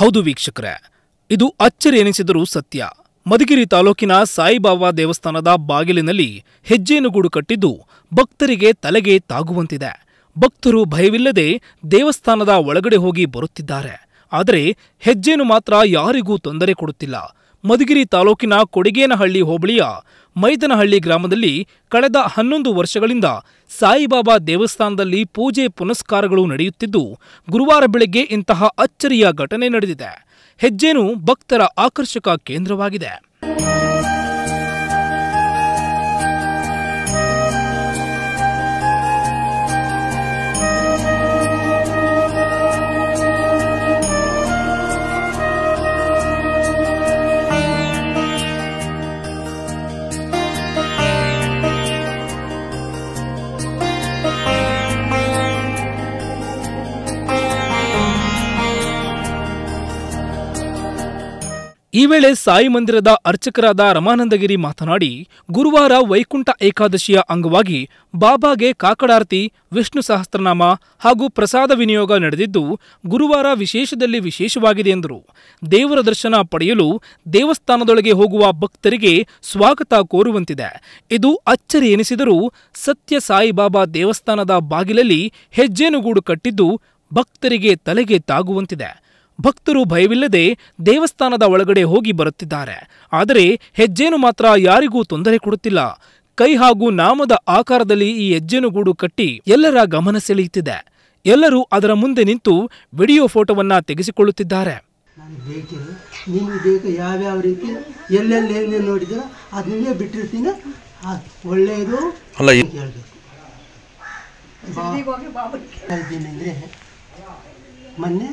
ಹೌದು ವೀಕ್ಷಕರೇ ಇದು ಅಚ್ಚರಿ ಎನಿಸಿದರೂ ಸತ್ಯ ಮಧುಗಿರಿ ತಾಲೂಕಿನ ಸಾಯಿಬಾಬಾ ದೇವಸ್ಥಾನದ ಬಾಗಿಲಿನಲ್ಲಿ ಹೆಜ್ಜೇನುಗೂಡು ಕಟ್ಟಿದ್ದು ಭಕ್ತರಿಗೆ ತಲೆಗೆ ತಾಗುವಂತಿದೆ ಭಕ್ತರು ಭಯವಿಲ್ಲದೆ ದೇವಸ್ಥಾನದ ಒಳಗಡೆ ಹೋಗಿ ಬರುತ್ತಿದ್ದಾರೆ ಆದರೆ ಹೆಜ್ಜೇನು ಮಾತ್ರ ಯಾರಿಗೂ ತೊಂದರೆ ಕೊಡುತ್ತಿಲ್ಲ ಮಧುಗಿರಿ ತಾಲೂಕಿನ ಕೊಡಿಗೇನಹಳ್ಳಿ ಹೋಬಳಿಯ ಮೈದನಹಳ್ಳಿ ಗ್ರಾಮದಲ್ಲಿ ಕಳೆದ ಹನ್ನೊಂದು ವರ್ಷಗಳಿಂದ ಸಾಯಿಬಾಬಾ ದೇವಸ್ಥಾನದಲ್ಲಿ ಪೂಜೆ ಪುನಸ್ಕಾರಗಳು ನಡೆಯುತ್ತಿದ್ದು ಗುರುವಾರ ಬೆಳಗ್ಗೆ ಇಂತಹ ಅಚ್ಚರಿಯ ಘಟನೆ ನಡೆದಿದೆ ಹೆಜ್ಜೇನು ಭಕ್ತರ ಆಕರ್ಷಕ ಕೇಂದ್ರವಾಗಿದೆ ಈ ವೇಳೆ ಸಾಯಿ ಮಂದಿರದ ಅರ್ಚಕರಾದ ರಮಾನಂದಗಿರಿ ಮಾತನಾಡಿ ಗುರುವಾರ ವೈಕುಂಠ ಏಕಾದಶಿಯ ಅಂಗವಾಗಿ ಬಾಬಾಗೆ ಕಾಕಡಾರತಿ ವಿಷ್ಣು ಸಹಸ್ರನಾಮ ಹಾಗೂ ಪ್ರಸಾದ ವಿನಿಯೋಗ ನಡೆದಿದ್ದು ಗುರುವಾರ ವಿಶೇಷದಲ್ಲಿ ವಿಶೇಷವಾಗಿದೆ ಎಂದರು ದೇವರ ದರ್ಶನ ಪಡೆಯಲು ದೇವಸ್ಥಾನದೊಳಗೆ ಹೋಗುವ ಭಕ್ತರಿಗೆ ಸ್ವಾಗತ ಕೋರುವಂತಿದೆ ಇದು ಅಚ್ಚರಿ ಎನಿಸಿದರೂ ಸತ್ಯ ಸಾಯಿಬಾಬಾ ದೇವಸ್ಥಾನದ ಬಾಗಿಲಲ್ಲಿ ಹೆಜ್ಜೇನುಗೂಡು ಕಟ್ಟಿದ್ದು ಭಕ್ತರಿಗೆ ತಲೆಗೆ ತಾಗುವಂತಿದೆ ಭಕ್ತರು ಭಯವಿಲ್ಲದೆ ದೇವಸ್ಥಾನದ ಒಳಗಡೆ ಹೋಗಿ ಬರುತ್ತಿದ್ದಾರೆ ಆದರೆ ಹೆಜ್ಜೇನು ಮಾತ್ರ ಯಾರಿಗೂ ತೊಂದರೆ ಕೊಡುತ್ತಿಲ್ಲ ಕೈ ಹಾಗೂ ನಾಮದ ಆಕಾರದಲ್ಲಿ ಈ ಹೆಜ್ಜೆನುಗೂಡು ಕಟ್ಟಿ ಎಲ್ಲರ ಗಮನ ಸೆಳೆಯುತ್ತಿದೆ ಎಲ್ಲರೂ ಅದರ ಮುಂದೆ ನಿಂತು ವಿಡಿಯೋ ಫೋಟೋವನ್ನ ತೆಗೆಸಿಕೊಳ್ಳುತ್ತಿದ್ದಾರೆ ನನಗೆ ಬೇಕಿಲ್ಲ ನಿಮಗೆ ಬೇಕು ಯಾವ್ಯಾವ ರೀತಿ ಎಲ್ಲೆಲ್ಲಿ ಏನೇನು ನೋಡಿದ್ರೆ ಅದನ್ನೇ ಬಿಟ್ಟಿರ್ತೀನಿ ಅದು ಒಳ್ಳೆಯದು ಅಲ್ಲ ಈ- ಹೇಳ್ಬೇಕು ಹೇಳ್ತೀನಿ ಅಂದರೆ ಮೊನ್ನೆ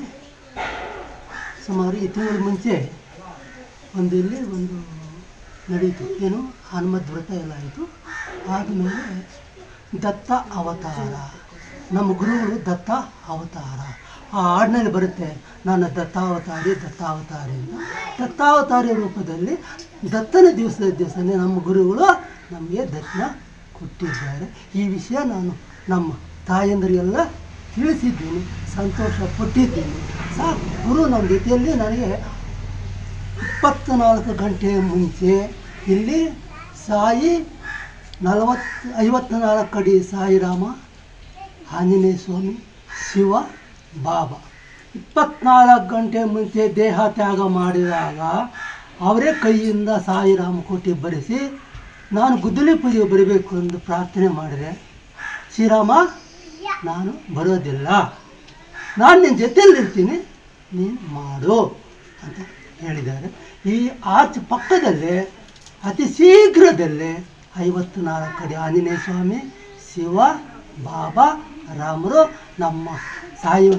ಸುಮಾರು ಈ ತಿಂಗಳ ಮುಂಚೆ ಒಂದು ಇಲ್ಲಿ ಒಂದು ನಡೀತು ಏನು ಹನುಮದ್ ವ್ರತ ಎಲ್ಲ ಆಯಿತು ಆದಮೇಲೆ ದತ್ತ ಅವತಾರ ನಮ್ಮ ಗುರುಗಳು ದತ್ತ ಅವತಾರ ಆ ಹಾಡಿನಲ್ಲಿ ಬರುತ್ತೆ ನಾನು ದತ್ತಾವತಾರಿ ದತ್ತಾವತಾರಿ ಅಂತ ದತ್ತಾವತಾರಿ ರೂಪದಲ್ಲಿ ದತ್ತನ ದಿವಸದ ದಿವಸನೇ ನಮ್ಮ ಗುರುಗಳು ನಮಗೆ ದರ್ಶನ ಕೊಟ್ಟಿದ್ದಾರೆ ಈ ವಿಷಯ ನಾನು ನಮ್ಮ ತಾಯಂದರಿಗೆಲ್ಲ ತಿಳಿಸಿದ್ದೀನಿ ಸಂತೋಷ ಪಟ್ಟಿದ್ದೀನಿ ಸಾಕು ಗುರು ನಮ್ಮ ಜೊತೆಯಲ್ಲಿ ನನಗೆ ಇಪ್ಪತ್ತ್ನಾಲ್ಕು ಗಂಟೆ ಮುಂಚೆ ಇಲ್ಲಿ ಸಾಯಿ ನಲವತ್ತು ಐವತ್ನಾಲ್ಕು ಅಡಿ ಸಾಯಿರಾಮ ಆಂಜನೇಯ ಸ್ವಾಮಿ ಶಿವ ಬಾಬಾ ಇಪ್ಪತ್ನಾಲ್ಕು ಗಂಟೆ ಮುಂಚೆ ದೇಹ ತ್ಯಾಗ ಮಾಡಿದಾಗ ಅವರೇ ಕೈಯಿಂದ ಸಾಯಿರಾಮ ಕೋಟಿ ಬರೆಸಿ ನಾನು ಗುದ್ದಲಿ ಪೂಜೆ ಬರಬೇಕು ಎಂದು ಪ್ರಾರ್ಥನೆ ಮಾಡಿದೆ ಶ್ರೀರಾಮ ನಾನು ಬರೋದಿಲ್ಲ ನಾನು ನಿನ್ನ ಜೊತೆಯಲ್ಲಿರ್ತೀನಿ ನೀನು ಮಾಡು ಅಂತ ಹೇಳಿದ್ದಾರೆ ಈ ಆಚ್ ಪಕ್ಕದಲ್ಲೇ ಅತಿ ಶೀಘ್ರದಲ್ಲೇ ಐವತ್ತು ನಾಲ್ಕು ಅಡಿ ಆಂಜನೇಯ ಸ್ವಾಮಿ ಶಿವ ಬಾಬಾ ರಾಮರು ನಮ್ಮ ಸಾಯಿ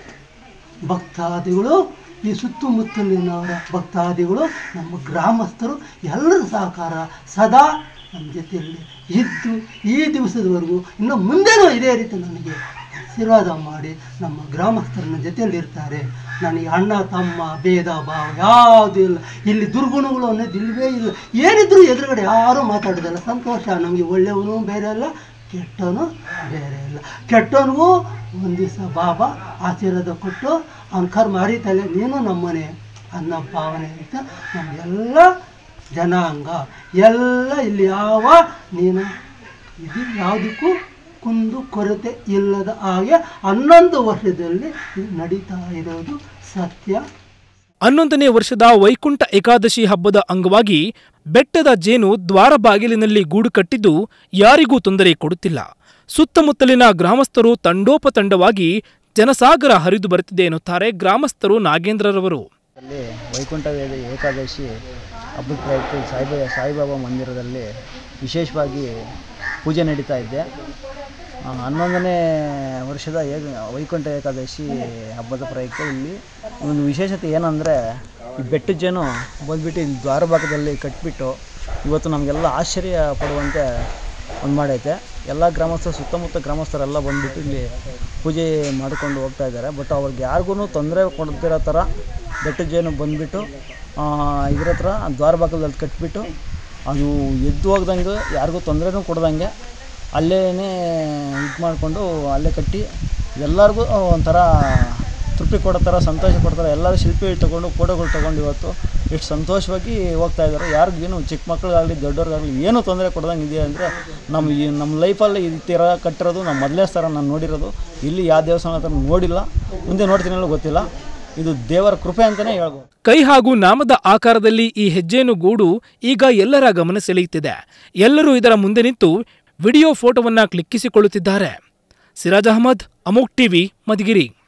ಭಕ್ತಾದಿಗಳು ಈ ಸುತ್ತಮುತ್ತಲಿನವರ ಭಕ್ತಾದಿಗಳು ನಮ್ಮ ಗ್ರಾಮಸ್ಥರು ಎಲ್ಲರ ಸಹಕಾರ ಸದಾ ನಮ್ಮ ಜೊತೆಯಲ್ಲಿ ಇದ್ದು ಈ ದಿವಸದವರೆಗೂ ಇನ್ನು ಮುಂದೆನೂ ಇದೇ ರೀತಿ ನನಗೆ ಆಶೀರ್ವಾದ ಮಾಡಿ ನಮ್ಮ ಗ್ರಾಮಸ್ಥರನ್ನ ಜೊತೆಯಲ್ಲಿ ಇರ್ತಾರೆ ನನಗೆ ಅಣ್ಣ ತಮ್ಮ ಭೇದ ಭಾವ ಯಾವುದೂ ಇಲ್ಲ ಇಲ್ಲಿ ದುರ್ಗುಣಗಳು ಅನ್ನೋದು ಇಲ್ಲವೇ ಇಲ್ಲ ಏನಿದ್ರು ಎದುರುಗಡೆ ಯಾರೂ ಮಾತಾಡೋದಿಲ್ಲ ಸಂತೋಷ ನಮಗೆ ಒಳ್ಳೆಯವನು ಬೇರೆ ಅಲ್ಲ ಕೆಟ್ಟವನು ಬೇರೆ ಇಲ್ಲ ಕೆಟ್ಟವನಿಗೂ ಒಂದು ದಿವಸ ಬಾಬಾ ಆಶೀರ್ವಾದ ಕೊಟ್ಟು ಅವ್ನ ಕರ್ಮ ಹರಿತಲೆ ನೀನು ನಮ್ಮನೆ ಅನ್ನೋ ಭಾವನೆ ಅಂತ ನಮಗೆಲ್ಲ ಜನಾಂಗ ಎಲ್ಲ ಇಲ್ಲಿ ಯಾವ ನೀನು ಇದು ಯಾವುದಕ್ಕೂ ಕುಂದು ಕೊರತೆ ಇಲ್ಲದ ಹಾಗೆ ಹನ್ನೊಂದು ವರ್ಷದಲ್ಲಿ ಇದು ನಡೀತಾ ಇರೋದು ಸತ್ಯ ಹನ್ನೊಂದನೇ ವರ್ಷದ ವೈಕುಂಠ ಏಕಾದಶಿ ಹಬ್ಬದ ಅಂಗವಾಗಿ ಬೆಟ್ಟದ ಜೇನು ದ್ವಾರ ಬಾಗಿಲಿನಲ್ಲಿ ಗೂಡು ಕಟ್ಟಿದ್ದು ಯಾರಿಗೂ ತೊಂದರೆ ಕೊಡುತ್ತಿಲ್ಲ ಸುತ್ತಮುತ್ತಲಿನ ಗ್ರಾಮಸ್ಥರು ತಂಡೋಪತಂಡವಾಗಿ ಜನಸಾಗರ ಹರಿದು ಬರುತ್ತಿದೆ ಎನ್ನುತ್ತಾರೆ ಗ್ರಾಮಸ್ಥರು ನಾಗೇಂದ್ರರವರು ಅಲ್ಲಿ ವೈಕುಂಠ ವೇದ ಏಕಾದಶಿ ಹಬ್ಬದ ಪ್ರಯುಕ್ತ ಸಾಯಿಬಾ ಸಾಯಿಬಾಬಾ ಮಂದಿರದಲ್ಲಿ ವಿಶೇಷವಾಗಿ ಪೂಜೆ ನಡೀತಾ ಇದೆ ಆ, ಹನ್ನೊಂದನೇ ವರ್ಷದ ಏಕ ವೈಕುಂಠ ಏಕಾದಶಿ ಹಬ್ಬದ ಪ್ರಯುಕ್ತ ಇಲ್ಲಿ ಒಂದು ವಿಶೇಷತೆ ಏನಂದರೆ ಈ ಬೆಟ್ಟದ ಜೇನು ಬಂದ್ಬಿಟ್ಟು ಇಲ್ಲಿ ದ್ವಾರ ಭಾಗದಲ್ಲಿ ಕಟ್ಬಿಟ್ಟು ಇವತ್ತು ನಮಗೆಲ್ಲ ಆಶ್ಚರ್ಯ ಪಡುವಂತೆ ಒಂದು ಮಾಡೈತೆ ಎಲ್ಲ ಗ್ರಾಮಸ್ಥರು ಸುತ್ತಮುತ್ತ ಗ್ರಾಮಸ್ಥರೆಲ್ಲ ಬಂದ್ಬಿಟ್ಟು ಇಲ್ಲಿ ಪೂಜೆ ಮಾಡಿಕೊಂಡು ಹೋಗ್ತಾ ಇದ್ದಾರೆ ಬಟ್ ಅವ್ರಿಗೆ ಯಾರಿಗೂ ತೊಂದರೆ ಕೊಡ್ತಿರೋ ಥರ ಬೆಟ್ಟದ ಜೇನು ಬಂದುಬಿಟ್ಟು ಇದ್ರ ಹತ್ರ ದ್ವಾರ ಬಾಗಿಲಲ್ಲಿ ಕಟ್ಬಿಟ್ಟು ಅದು ಎದ್ದು ಹೋಗ್ದಂಗೆ ಯಾರಿಗೂ ತೊಂದರೆನೂ ಕೊಡ್ದಂಗೆ ಅಲ್ಲೇ ಇದು ಮಾಡಿಕೊಂಡು ಅಲ್ಲೇ ಕಟ್ಟಿ ಎಲ್ಲರಿಗೂ ಒಂಥರ ತೃಪ್ತಿ ಕೊಡೋ ಥರ ಸಂತೋಷ ಕೊಡ್ತಾರೆ ಎಲ್ಲರೂ ಶಿಲ್ಪಿ ತೊಗೊಂಡು ಫೋಟೋಗಳು ತೊಗೊಂಡು ಇವತ್ತು ಎಷ್ಟು ಸಂತೋಷವಾಗಿ ಹೋಗ್ತಾ ಇದ್ದಾರೆ ಯಾರಿಗೇನು ಚಿಕ್ಕ ಮಕ್ಳಿಗಾಗಲಿ ದೊಡ್ಡವ್ರಿಗಾಗಲಿ ಏನೂ ತೊಂದರೆ ಕೊಡ್ದಂಗೆ ಇದೆಯಾ ಅಂದರೆ ನಮ್ಮ ಈ ನಮ್ಮ ಲೈಫಲ್ಲಿ ಈ ಥರ ಕಟ್ಟಿರೋದು ನಮ್ಮ ಮೊದಲನೇ ಸಲ ನಾನು ನೋಡಿರೋದು ಇಲ್ಲಿ ಯಾವ ದೇವಸ್ಥಾನ ಹತ್ರ ನೋಡಿಲ್ಲ ಮುಂದೆ ನೋಡ್ತೀನಿ ಅನ್ನೋ ಗೊತ್ತಿಲ್ಲ ಇದು ದೇವರ ಕೃಪೆ ಅಂತಲೇ ಹೇಳ್ಬೋದು ಕೈ ಹಾಗೂ ನಾಮದ ಆಕಾರದಲ್ಲಿ ಈ ಹೆಜ್ಜೆನು ಗೂಡು ಈಗ ಎಲ್ಲರ ಗಮನ ಸೆಳೆಯುತ್ತಿದೆ ಎಲ್ಲರೂ ಇದರ ಮುಂದೆ ನಿಂತು ವಿಡಿಯೋ ಫೋಟೋವನ್ನ ಕ್ಲಿಕ್ಕಿಸಿಕೊಳ್ಳುತ್ತಿದ್ದಾರೆ ಸಿರಾಜ್ ಅಹಮದ್ ಅಮೋಕ್ ಟಿವಿ ಮಧುಗಿರಿ